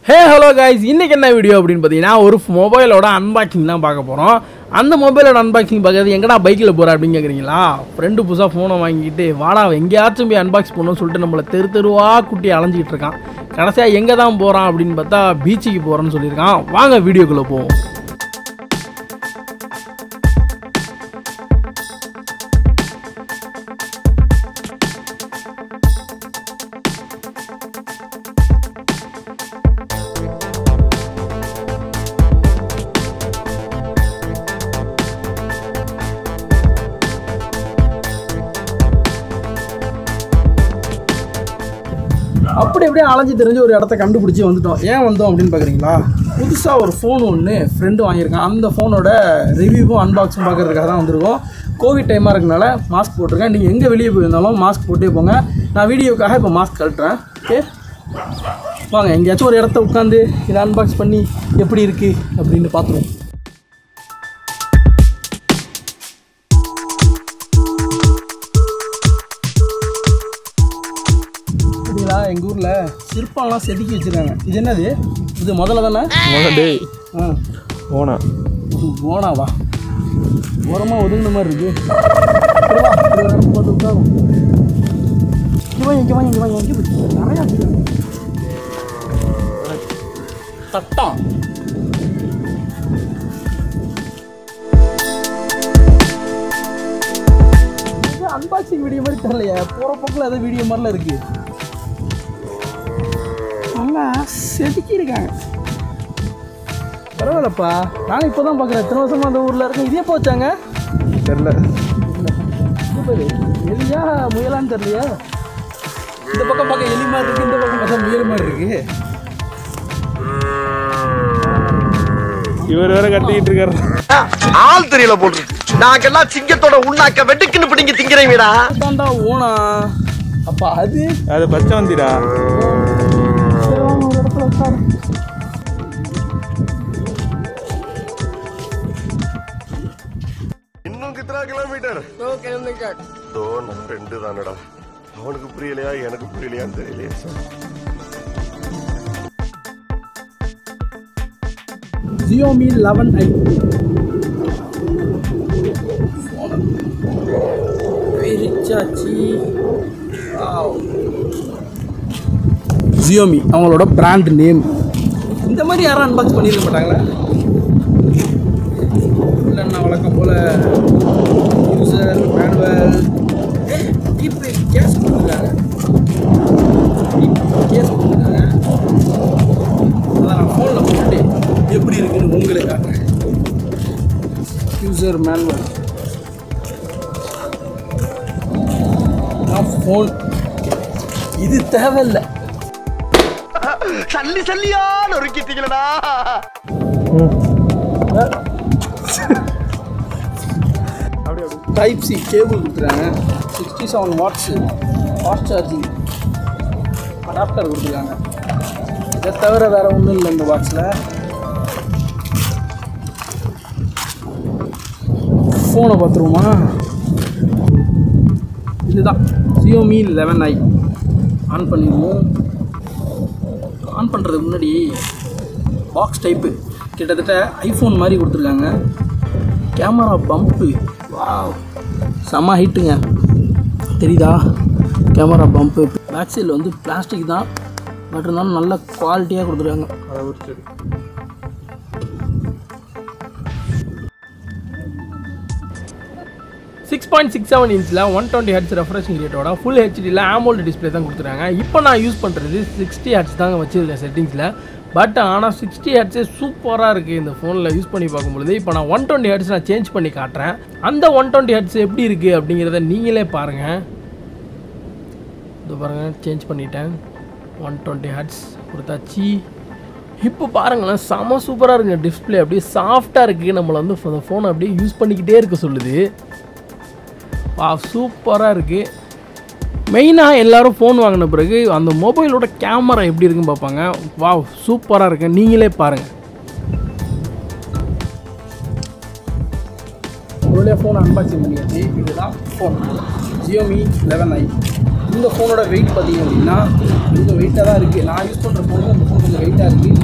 Hey hello guys இன்னைக்கு என்ன video அப்படின்னு பார்த்தீங்கன்னா ஒரு மொபைலோட அன்பாக்சிங் தான் பார்க்க போகிறோம் அந்த மொபைலோட அன்பாக்சிங் பார்க்கறது எங்கடா பைக்கில் போகிற அப்படின்னு கேட்குறீங்களா ஃப்ரெண்டு புதுசாக ஃபோனை வாங்கிட்டு வாடா எங்கேயாச்சும் போய் அன்பாக்ஸ் பண்ணணும்னு சொல்லிட்டு நம்மளை தெரு தெருவாக குட்டி அலைஞ்சிக்கிட்டு இருக்கான் கடைசியாக எங்கே தான் போகிறான் அப்படின்னு பார்த்தா பீச்சுக்கு போகிறேன்னு சொல்லியிருக்கான் வாங்க வீடியோக்குள்ளே போவோம் அப்படி அப்படியே அலைஞ்சு தெரிஞ்சு ஒரு இடத்த கண்டுபிடிச்சி வந்துட்டோம் ஏன் வந்தோம் அப்படின்னு பார்க்குறீங்களா புதுசாக ஒரு ஃபோன் ஒன்று ஃப்ரெண்டு வாங்கியிருக்கான் அந்த ஃபோனோட ரிவ்யூவும் அன்பாக்ஸும் பார்க்கறதுக்காக தான் வந்திருக்கோம் கோவிட் டைமாக இருக்கனால மாஸ்க் போட்டிருக்கேன் நீங்கள் எங்கே வெளியே போயிருந்தாலும் மாஸ்க் போட்டே போங்க நான் வீடியோக்காக இப்போ மாஸ்க் கழட்டுறேன் ஓகே வாங்க எங்கேயாச்சும் ஒரு இடத்த உட்காந்து இதை அன்பாக்ஸ் பண்ணி எப்படி இருக்குது அப்படின்னு பார்த்துருவோம் பார்த்தீங்களா எங்கள் ஊரில் சிற்பம்லாம் செதுக்கி வச்சுருக்காங்க இது என்னது இது முதல்ல தானே டேய் ஆ ஓனா இது ஓனாவா ஓரமாக ஒதுங்கின மாதிரி இருக்கு சரி வா, இது ஒரு இடத்துல போட்டு உட்காரும். இங்க வாங்க, இங்க வாங்க, இங்க வாங்க, இங்க போய். நிறையா வச்சிருக்காங்க. தட்டம் இது அன்பாக்சிங் வீடியோ மாதிரி தெரியலையே போகிற பக்கம் ஏதோ வீடியோ மாதிரிலாம் இருக்கு நல்லா செதுக்கி இருக்காங்க பரவாயில்லப்பா நானும் இப்போ தான் பார்க்குறேன் எத்தனை வருஷமா அந்த ஊரில் இருக்கேன் இதே போச்சாங்க தெரில சூப்பர் எலியா முயலான்னு தெரியலையா இந்த பக்கம் பார்க்க எலி மாதிரி இருக்கு இந்த பக்கம் பார்த்தா முயல் மாதிரி இருக்கு இவர் வேற கட்டிக்கிட்டு இருக்காரு ஆள் தெரியல போட்டு நாங்கெல்லாம் சிங்கத்தோட உண்ணாக்க வெட்டுக்குன்னு பிடிங்க திங்கிறீங்கடா தாண்டா ஓனா அப்பா அது அது பச்சை வந்திடா சரி வாங்க, ஒரு இடத்துல உட்காரு இன்னும் கித்தனா கிலோமீட்டர் தோ நான் ரெண்டு தானடா அவனுக்கு புரியலையா எனக்கு புரியலையான்னு தெரியலையே ஜியோமி லெவன் ஐ பிரிச்சாச்சி ஜியோமி அவங்களோட பிராண்ட் நேம் இந்த மாதிரி யாரும் அன்பாக்ஸ் பண்ணியிருக்க மாட்டாங்களா இல்லைன்னா வழக்கம் போல் யூசர் மேனுவல் இப்போ கேஸ் கொடுத்துருக்காங்க கேஸ் கொடுத்துருக்காங்க அதான் நான் ஃபோனில் போட்டு எப்படி இருக்குன்னு உங்களுக்கு காட்டுறேன் யூசர் மேனுவல் ஃபோன் இது தேவையில்லை சல்லி சல்லியா நொறுக்கிட்டீங்களடா டைப் சி கேபிள் கொடுத்துருக்காங்க sixty seven watts fast charging adapter கொடுத்துருக்காங்க இதை தவிர வேறு ஒன்றும் இல்லை இந்த பாக்ஸில் ஃபோனை பார்த்துருவோமா இதுதான் ஜியோமி லெவன் ஐ ஆன் பண்ணிடுவோம் ஆன் பண்ணுறதுக்கு முன்னாடி பாக்ஸ் டைப்பு கிட்டத்தட்ட ஐஃபோன் மாதிரி கொடுத்துருக்காங்க கேமரா பம்ப்பு வாவ் செம்ம ஹைட்டுங்க தெரியுதா கேமரா பம்ப்பு பேக் சைடில் வந்து பிளாஸ்டிக் தான் பட் இருந்தாலும் நல்ல குவாலிட்டியாக கொடுத்துருக்காங்க சிக்ஸ் பாயிண்ட் சிக்ஸ் செவன் இன்ச்சில் ஒன் டுவெண்ட்டி ஹெட்ஸ் ரெஃப்ரெஷிங் ரேட்டோட ஃபுல் ஹெச்டியில் ஆமோல்டு டிஸ்பிளே தான் கொடுத்துருக்காங்க இப்போ நான் யூஸ் பண்ணுறது சிக்ஸ்டி ஹெட்ஸ் தாங்க வச்சிருக்கேன் செட்டிங்ஸில் பட் ஆனால் சிக்ஸ்டி ஹெட்ஸே சூப்பராக இருக்குது இந்த ஃபோனில் யூஸ் பண்ணி பார்க்கும்பொழுது இப்போ நான் ஒன் டுவெண்ட்டி ஹெட்ஸ் நான் சேஞ்ச் பண்ணி காட்டுறேன் அந்த ஒன் டுவெண்ட்டி ஹெட்ஸ் எப்படி இருக்குது அப்படிங்கிறத நீங்களே பாருங்கள் இது பாருங்கள் சேஞ்ச் பண்ணிட்டேன் ஒன் டுவெண்ட்டி ஹெட்ஸ் கொடுத்தாச்சு இப்போ பாருங்களேன் செம சூப்பராக இருக்குங்க டிஸ்பிளே அப்படியே சாஃப்டாக இருக்குது நம்மளை வந்து அந்த ஃபோனை அப்படியே யூஸ் பண்ணிக்கிட்டே இருக்க சொல்லுது வா சூப்பராக இருக்குது மெயினாக எல்லாரும் ஃபோன் வாங்கின பிறகு அந்த மொபைலோட கேமரா எப்படி இருக்குன்னு பார்ப்பாங்க வா சூப்பராக இருக்கு நீங்களே பாருங்கள் ஒருவழியாக ஃபோன் அன்பாக்சிங் பண்ணியாச்சு இதுதான் ஃபோன் ஜியோமி லெவன் ஐ இந்த ஃபோனோட வெயிட் பார்த்தீங்க அப்படின்னா கொஞ்சம் வெயிட்டாக தான் இருக்குது நான் யூஸ் பண்ணுற ஃபோனுக்கு அந்த ஃபோன் கொஞ்சம் வெயிட்டாக இருக்குது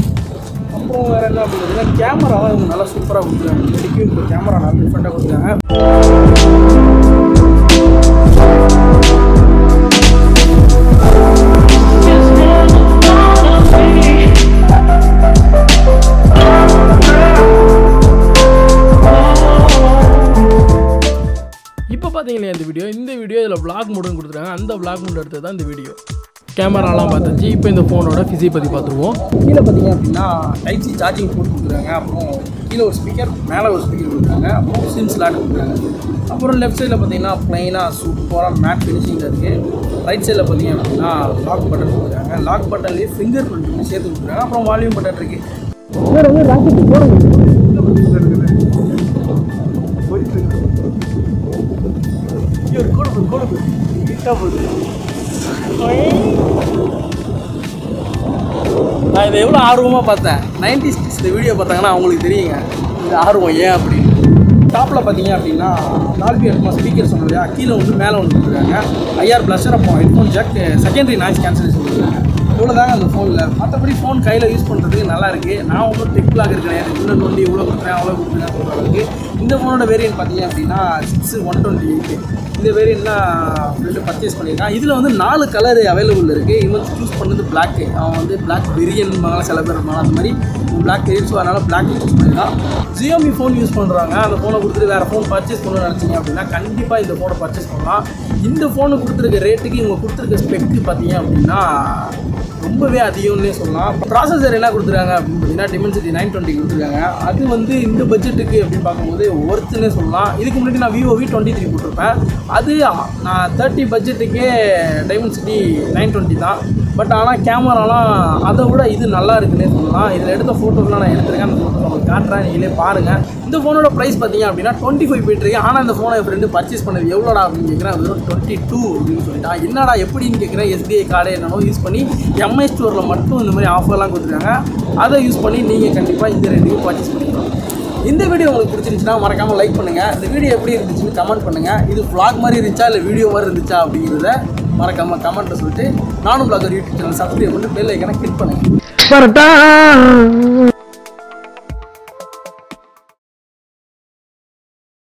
என்ன அப்படின்னா கேமராவை இவங்க நல்லா சூப்பராக கொடுக்குறாங்க இன்னைக்கு இந்த கேமரா நல்லா டிஃப்ரெண்ட்டாக கொடுக்குறாங்க இப்போ பார்த்தீங்களா இந்த வீடியோ இந்த வீடியோ இதில் vlog மோடுன்னு கொடுத்துருக்காங்க அந்த vlog மோட் எடுத்தது தான் இந்த வீடியோ கேமராலாம் பார்த்தாச்சு இப்போ இந்த ஃபோனோட ஃபிசி பற்றி பார்த்துருவோம் கீழே பார்த்தீங்க அப்படின்னா டைப் சி சார்ஜிங் போட்டு கொடுக்குறாங்க அப்புறம் கீழே ஒரு ஸ்பீக்கர் மேலே ஒரு ஸ்பீக்கர் கொடுக்குறாங்க அப்புறம் சிம் ஸ்லாட் கொடுக்குறாங்க அப்புறம் லெஃப்ட் சைடில் பார்த்தீங்கன்னா ப்ளைனாக சூப்பராக மேட் ஃபினிஷிங்கில் இருக்குது ரைட் சைடில் பார்த்தீங்க அப்படின்னா லாக் பட்டன் கொடுக்குறாங்க லாக் பட்டன்லேயே ஃபிங்கர் பிரிண்ட் சேர்த்து கொடுக்குறாங்க அப்புறம் வால்யூம் பட்டன் இருக்குது வேறு வந்து ராக்கெட் ஒரு கோடு போகுது, கோடு போகுது. நீட்டா போகுது. நான் இதை எவ்வளோ ஆர்வமாக பார்த்தேன் நைன்டி சிக்ஸ் இந்த வீடியோ பார்த்தாங்கன்னா அவங்களுக்கு தெரியுங்க இந்த ஆர்வம் ஏன் அப்படின்னு டாப்பில் பார்த்தீங்க அப்படின்னா டால்பி எடுமா ஸ்பீக்கர் சொன்னோம் இல்லையா கீழே ஒன்று மேலே ஒன்று கொடுத்துருக்காங்க ஐஆர் ப்ளஸர் அப்போ headphone jack secondary noise cancellation கொடுத்துருக்காங்க இவ்வளோ தாங்க அந்த ஃபோனில் மற்றபடி ஃபோன் கையில் யூஸ் பண்ணுறதுக்கு நல்லா இருக்குது நான் ஒன்றும் டெக் பிளாக் கிடையாது இவ்வளோ நோண்டி இவ்வளோ கொடுக்குறேன் அவ்வளோ கொடுக்குறேன் சொல்கிற அளவுக்கு இந்த ஃபோனோட வேரியன்ட் பார்த்தீங்க அப்படின்னா சிக்ஸ் ஒன் டுவெண்ட்டி எயிட் இந்த வேரியன்ட் தான் ஃப்ரெண்டு பர்ச்சேஸ் பண்ணியிருக்கான் இதில் வந்து நாலு கலர் அவைலபிள் இருக்குது இவன் சூஸ் பண்ணது Black அவன் வந்து Black வெரியன் சில பேர் இருப்பாங்க அந்த மாதிரி Black வெரியன் ஸோ அதனால் Black சூஸ் பண்ணியிருக்கான் ஜியோமி ஃபோன் யூஸ் பண்ணுறாங்க அந்த ஃபோனை கொடுத்துட்டு வேறு ஃபோன் பர்ச்சேஸ் பண்ணணும்னு நினச்சிங்க அப்படின்னா கண்டிப்பாக இந்த ஃபோனை பர்ச்சேஸ் பண்ணலாம் இந்த ஃபோனு கொடுத்துருக்க ரேட்டுக்கு இவங்க கொடுத்துருக்க ஸ்பெக்கு பார்த்தீங்க அப்படின்னா ரொம்பவே அதிகம்னே சொல்லலாம் ப்ராசஸர் என்ன கொடுத்துருக்காங்க அப்படின்னு பார்த்தீங்கன்னா டிமென்சிட்டி நைன் டுவெண்ட்டி கொடுத்துருக்காங்க அது வந்து இந்த பட்ஜெட்டுக்கு அப்படின்னு பார்க்கும்போது ஒர்த்துன்னே சொல்லலாம் இதுக்கு முன்னாடி நான் விவோ வி டுவெண்ட்டி த்ரீ போட்டிருப்பேன் அது நான் தேர்ட்டி பட்ஜெட்டுக்கே டைமென்சிட்டி நைன் டுவெண்ட்டி தான் பட் ஆனால் கேமராலாம் அதை விட இது நல்லா இருக்குன்னே சொல்லலாம் இதில் எடுத்த ஃபோட்டோஸ்லாம் நான் எடுத்திருக்கேன் அந்த ஃபோட்டோஸ் உங்களுக்கு காட்டுறேன் நீங்களே பாருங்கள் இந்த ஃபோனோட ப்ரைஸ் பார்த்தீங்க அப்படின்னா டுவெண்ட்டி ஃபைவ் போயிட்டுருக்கு ஆனால் இந்த ஃபோனை என் ஃப்ரெண்டு பர்ச்சேஸ் பண்ணது எவ்வளோடா அப்படின்னு கேட்குறேன் வெறும் டுவெண்ட்டி டூ அப்படின்னு சொல்லிட்டான் என்னடா எப்படின்னு கேட்குறேன் எஸ்பிஐ கார்டு என்னவோ யூஸ் பண்ணி எம்ஐ ஸ்டோரில் மட்டும் இந்த மாதிரி ஆஃபர்லாம் கொடுத்துருக்காங்க அதை யூஸ் பண்ணி நீங்கள் கண்டிப்பாக இந்த ரெண்டுக்கும் பர்ச்சேஸ் பண்ணிக்கலாம் இந்த வீடியோ உங்களுக்கு பிடிச்சிருந்துச்சுன்னா மறக்காமல் லைக் பண்ணுங்கள் இந்த வீடியோ எப்படி இருந்துச்சுன்னு கமெண்ட் பண்ணுங்கள் இது vlog மாதிரி இருந்துச்சா இல்லை வீடியோ மாதிரி இருந்துச்சா அப்படிங்கிறத மறக்காமல் கமெண்ட்டில் சொல்லிட்டு நானும் vlogger யூடியூப் சேனல் சப்ஸ்கிரைப் பண்ணி பெல் ஐக்கனை கிளிக் பண்ணுங்கள்